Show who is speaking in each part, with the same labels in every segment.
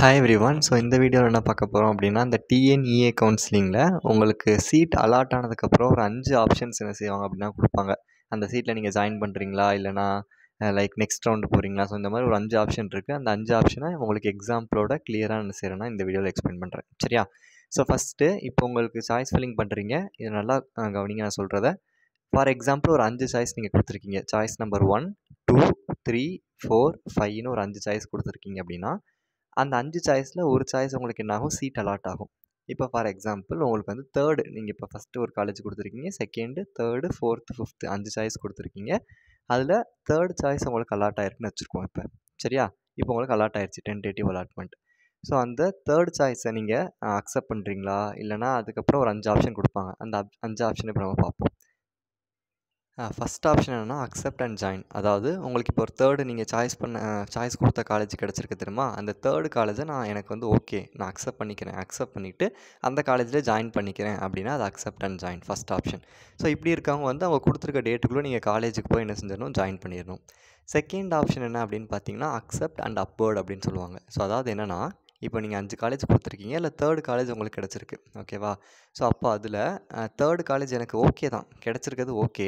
Speaker 1: hi everyone so இந்த வீடியோவில் என்ன பார்க்க போகிறோம் அப்படின்னா இந்த டிஎன்இஏ கவுன்சிலிங்கில் உங்களுக்கு சீட் அலாட் ஆனதுக்கப்புறம் ஒரு அஞ்சு ஆப்ஷன்ஸ் என்ன செய்வாங்க அப்படின்னா கொடுப்பாங்க அந்த சீட்டில் நீங்கள் ஜாயின் பண்ணுறீங்களா இல்லைனா லைக் நெக்ஸ்ட் ரவுண்டு போகிறீங்களா ஸோ இந்த மாதிரி ஒரு அஞ்சு ஆப்ஷன் இருக்குது அந்த அஞ்சு ஆப்ஷனை உங்களுக்கு எக்ஸாம்பிளோட கிளியராக என்ன செய்கிறேன்னா இந்த வீடியோவில் எக்ஸ்பிளைன் பண்ணுறேன் சரியா ஸோ ஃபஸ்ட்டு இப்போ உங்களுக்கு சாய்ஸ் ஃபில்லிங் பண்ணுறீங்க இது நல்லா அஹ், கவனிங்க நான் சொல்கிறத ஃபார் எக்ஸாம்பிள் ஒரு அஞ்சு சாய்ஸ் நீங்கள் கொடுத்துருக்கீங்க choice number one two three four ஃபைவ்னு ஒரு அஞ்சு சாய்ஸ் கொடுத்துருக்கீங்க அப்படின்னா அந்த அஞ்சு சாய்ஸில் ஒரு சாய்ஸ் உங்களுக்கு என்ன ஆகும் சீட் அலாட் ஆகும் இப்போ ஃபார் எக்ஸாம்பிள் உங்களுக்கு வந்து தேர்டு நீங்கள் இப்போ ஃபஸ்ட்டு ஒரு காலேஜ் கொடுத்துருக்கீங்க செகண்டு தேர்டு ஃபோர்த்து ஃபிஃப்த்து அஞ்சு சாய்ஸ் கொடுத்துருக்கீங்க அதில் தேர்ட் சாய்ஸ் உங்களுக்கு அலாட் ஆயிருக்குன்னு வச்சுருக்கோம் இப்போ சரியா இப்போ உங்களுக்கு அலாட் ஆயிருச்சு டென்டேட்டிவ் அலாட்மெண்ட் ஸோ அந்த தேர்ட் சாய்ஸை நீங்கள் அக்செப்ட் பண்ணுறீங்களா இல்லைனா அதுக்கப்புறம் ஒரு அஞ்சு ஆப்ஷன் கொடுப்பாங்க அந்த அப்- அஞ்சு ஆப்ஷன் இப்போ நம்ம பார்ப்போம் ஃபஸ்ட் ஆப்ஷன் என்னென்னா அக்செப்ட் அண்ட் ஜாயின் அதாவது உங்களுக்கு இப்போ ஒரு தேர்டு நீங்கள் சாய்ஸ் பண்ண சாய்ஸ் கொடுத்த காலேஜ் கிடச்சிருக்கு தெரியுமா அந்த தேர்டு காலேஜை நான் எனக்கு வந்து ஓகே நான் அக்செப்ட் பண்ணிக்கிறேன் அக்செப்ட் பண்ணிவிட்டு அந்த காலேஜில் ஜாயின் பண்ணிக்கிறேன் அப்படின்னா அது accept and join first option so இப்படி இருக்கவங்க வந்து அவங்க கொடுத்துருக்க டேட்டுக்குள்ளே நீங்கள் காலேஜுக்கு போய் என்ன செஞ்சிடணும் ஜாயின் பண்ணிடணும் செகண்ட் ஆப்ஷன் என்ன அப்படின்னு பார்த்தீங்கன்னா அக்செப்ட் அண்ட் upward அப்படின்னு சொல்லுவாங்க ஸோ அதாவது என்னென்னா இப்போ நீங்கள் அஞ்சு காலேஜ் கொடுத்துருக்கீங்க இல்லை தேர்டு காலேஜ் உங்களுக்கு கிடச்சிருக்கு ஓகேவா ஸோ அப்போ அதில் தேர்டு காலேஜ் எனக்கு ஓகே தான் கிடச்சிருக்கிறது ஓகே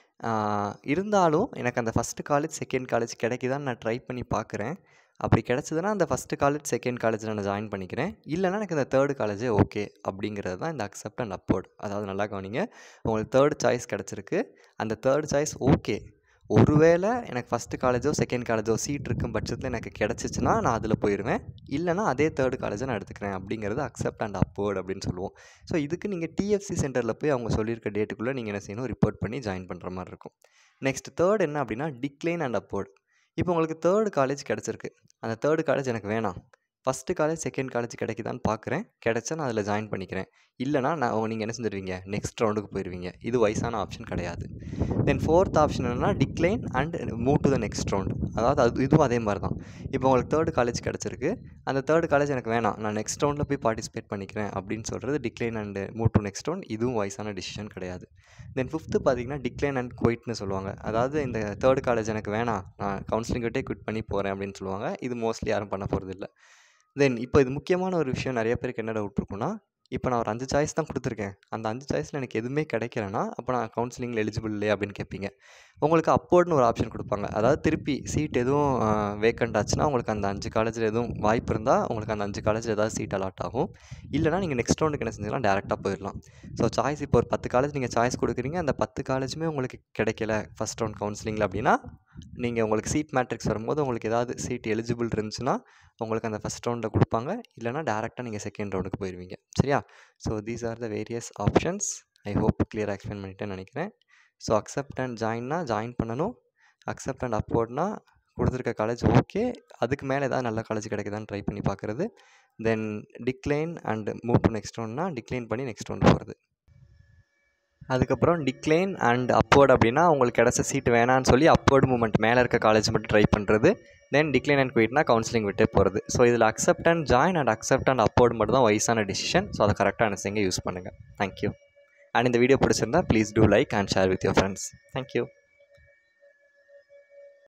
Speaker 1: இருந்தாலும் எனக்கு அந்த ஃபஸ்ட்டு காலேஜ் செகண்ட் காலேஜ் கிடைக்குதான்னு நான் ட்ரை பண்ணி பார்க்குறேன் அப்படி கிடச்சதுன்னா அந்த ஃபஸ்ட்டு காலேஜ் செகண்ட் காலேஜில் நான் ஜாயின் பண்ணிக்கிறேன் இல்லைன்னா எனக்கு இந்த தேர்டு காலேஜே ஓகே அப்படிங்கிறது தான் இந்த அக்செப்ட் அண்ட் upward அதாவது நல்லா கவனிங்க உங்களுக்கு தேர்ட் சாய்ஸ் கிடச்சிருக்கு அந்த தேர்ட் சாய்ஸ் ஓகே ஒருவேளை எனக்கு ஃபஸ்ட்டு காலேஜோ செகண்ட் காலேஜோ சீட் இருக்கும் பட்சத்தில் எனக்கு கிடச்சிச்சின்னா நான் அதில் போயிடுவேன் இல்லைனா அதே தேர்டு காலேஜை நான் எடுத்துக்கிறேன் அப்படிங்கிறது அக்செப்ட் அண்ட் upward அப்படின்னு சொல்லுவோம் ஸோ இதுக்கு நீங்கள் டிஎஃப்சி சென்டரில் போய் அவங்க சொல்லியிருக்க டேட்டுக்குள்ளே நீங்கள் என்ன செய்யணும் ரிப்போர்ட் பண்ணி ஜாயின் பண்ணுற மாதிரி இருக்கும் நெக்ஸ்ட் தேர்ட் என்ன அப்படின்னா டிக்ளைன் அண்ட் upward இப்போ உங்களுக்கு தேர்டு காலேஜ் கிடச்சிருக்கு அந்த தேர்டு காலேஜ் எனக்கு வேணாம் ஃபஸ்ட்டு காலேஜ் செகண்ட் காலேஜ் கிடைக்குதான்னு பார்க்குறேன் கிடைச்சா நான் அதில் ஜாயின் பண்ணிக்கிறேன் இல்லைனா நான் நீங்கள் என்ன செஞ்சிருவீங்க நெக்ஸ்ட் ரவுண்டுக்கு போயிடுவீங்க இது வயசான ஆப்ஷன் கிடையாது தென் ஃபோர்த் ஆப்ஷன் என்னன்னா decline and move to the next round அதாவது அது இதுவும் அதே மாதிரி தான் இப்போ உங்களுக்கு தேர்டு காலேஜ் கிடச்சிருக்கு அந்த தேர்டு காலேஜ் எனக்கு வேணாம் நான் நெக்ஸ்ட் ரவுண்டில் போய் பார்ட்டிசிபேட் பண்ணிக்கிறேன் அப்படின்னு சொல்கிறது decline and move to next round இதுவும் வயசான டிசிஷன் கிடையாது தென் ஃபிஃப்த்து பார்த்தீங்கன்னா டிக்ளைன் அண்ட் குவைட்னு சொல்லுவாங்க அதாவது இந்த தேர்டு காலேஜ் எனக்கு வேணாம் நான் கவுன்சிலிங் விட்டே குவிட் பண்ணி போகிறேன் அப்படின்னு சொல்லுவாங்க இது மோஸ்ட்லி யாரும் பண்ண போகிறது இல்லை தென் இப்போ இது முக்கியமான ஒரு விஷயம் நிறைய பேருக்கு என்ன டவுட் இருக்குன்னா இப்போ நான் ஒரு அஞ்சு சாய்ஸ் தான் கொடுத்துருக்கேன் அந்த அஞ்சு சாய்ஸில் எனக்கு எதுவுமே கிடைக்கலனா அப்போ நான் கவுன்சிலிங்கில் எலிஜிபிள் இல்லையா அப்படின்னு கேட்பீங்க உங்களுக்கு அப்போர்ட்னு ஒரு ஆப்ஷன் கொடுப்பாங்க அதாவது திருப்பி சீட் எதுவும் வேக்கண்ட் ஆச்சுன்னா உங்களுக்கு அந்த அஞ்சு காலேஜில் எதுவும் வாய்ப்பு இருந்தால் உங்களுக்கு அந்த அஞ்சு காலேஜில் ஏதாவது சீட் அலாட் ஆகும் இல்லைனா நீங்கள் நெக்ஸ்ட் ரவுண்டுக்கு என்ன செஞ்சிடலாம் டேரெக்டாக போயிடலாம் ஸோ சாய்ஸ் இப்போ ஒரு பத்து காலேஜ் நீங்கள் சாய்ஸ் கொடுக்குறீங்க அந்த பத்து காலேஜுமே உங்களுக்கு கிடைக்கல ஃபஸ்ட் ரவுண்ட் கவுன்சிலிங்கில் அப்படின்னா நீங்கள் உங்களுக்கு சீட் மேட்ரிக்ஸ் வரும்போது உங்களுக்கு ஏதாவது சீட் எலிஜிபிள் இருந்துச்சுன்னா உங்களுக்கு அந்த ஃபஸ்ட் ரவுண்டில் கொடுப்பாங்க இல்லைனா டேரெக்டாக நீங்கள் செகண்ட் ரவுண்டுக்கு போயிடுவீங்க சரியா so these are the various options I hope கிளியராக எக்ஸ்பிளைன் பண்ணிட்டேன்னு நினைக்கிறேன் ஸோ அக்செப்ட் அண்ட் ஜாயின்னா ஜாயின் பண்ணணும் அக்செப்ட் அண்ட் upwardனா கொடுத்துருக்க காலேஜ் ஓகே அதுக்கு மேலே ஏதாவது நல்ல காலேஜ் கிடைக்குதான்னு ட்ரை பண்ணி பார்க்குறது then decline and move to next ரவுண்ட்னா டிக்ளைன் பண்ணி நெக்ஸ்ட் ரவுண்ட் போகிறது அதுக்கப்புறம் டிக்ளைன் அண்ட் upward அப்படின்னா உங்களுக்கு கிடச்ச சீட் வேணான்னு சொல்லி upward மூவ்மெண்ட் மேலே இருக்க காலேஜ் மட்டும் ட்ரை பண்ணுறது தென் டிக்ளைன் அண்ட் குயிட்னா கவுன்சிலிங் விட்டே போகிறது ஸோ இதில் accept and join and accept and upward மட்டும் தான் வயசான டிசிஷன் ஸோ அதை கரெக்டாக அனுசரிங்க யூஸ் பண்ணுங்கள் தேங்க்யூ அண்ட் இந்த வீடியோ பிடிச்சிருந்தா please do like and share with your friends thank you